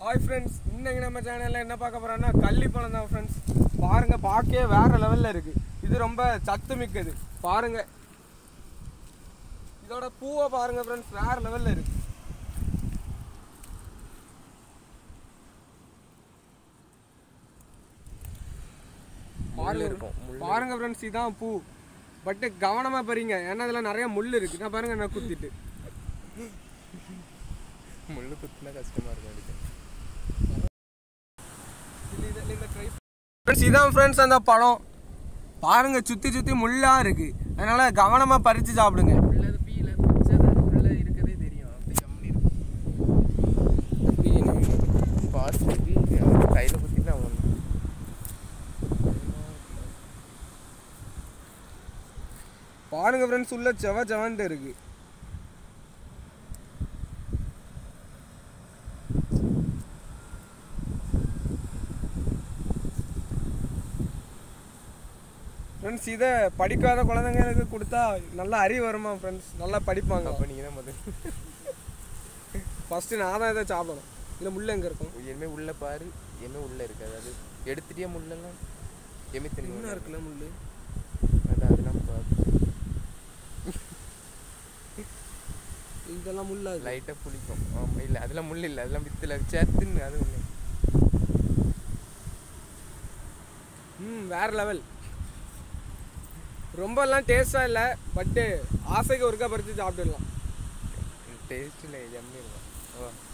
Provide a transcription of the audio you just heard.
hi friends இன்னைக்கு நம்ம சேனலில் என்ன பார்க்க போகிறோம்னா கள்ளிப்பழம் தான் ஃப்ரெண்ட்ஸ் பாருங்க பார்க்கவே வேற லெவலில் இருக்கு இது ரொம்ப சத்து மிக்கது பாருங்க இதோட பூவை பாருங்க ஃப்ரெண்ட்ஸ் வேற லெவலில் இருக்கு பாருங்க இருக்கும், முள்ளு பாருங்க ஃப்ரெண்ட்ஸ் இதான் பூ பட்டு கவனமா பாருங்க ஏன்னா இதுல நிறைய முள் இருக்கு நான் பாருங்க நான் குத்திட்டு முள்ளு குத்துனா கஷ்டமா இருக்கும் எடுக்க ஃப்ரெண்ட்ஸ் இதான் ஃப்ரெண்ட்ஸ் அந்த பழம் பாருங்க சுத்தி சுத்தி முள்ளா இருக்கு அதனால கவனமா பறிச்சு சாப்பிடுங்க உள்ளது பீல பச்சை உள்ள இருக்கதே தெரியும் அப்படி கம்மி இருக்கும் பார்த்துட்டு கையில் குத்திட்டு அவன் பாருங்க ஃப்ரெண்ட்ஸ் உள்ள செவ செவன்ட்டு இருக்கு ஃப்ரெண்ட்ஸ் இதை படிக்காத குழந்தைங்களுக்கு கொடுத்தா நல்லா அறிவு வருமா ஃப்ரெண்ட்ஸ் நல்லா படிப்பாங்க அப்போ நீங்கள் தான் முதல் ஃபஸ்ட்டு நான் தான் இதை சாப்பிடணும் இதில் முள் எங்கே இருக்கும் இனிமே உள்ள பாரு இனிமே உள்ள இருக்காது அது எடுத்துட்டியா முள்ளெல்லாம் எமி என்ன தின்னு இருக்குல்ல முள் அது அதெல்லாம் பார்த்து இதெல்லாம் முள்ளா இருக்கு லைட்டாக புளிக்கும் ஆமாம் இல்லை அதெல்லாம் முள் இல்லை அதெல்லாம் வித்துல சேர்த்துன்னு அது ஒன்று ம் வேற லெவல் ரொம்பலாம் டேஸ்டாக இல்லை பட்டு ஆசைக்கு ஒருக்கா பறித்து சாப்பிட்டுடலாம் டேஸ்ட் இல்லை எம்மி இருக்கும் ஓ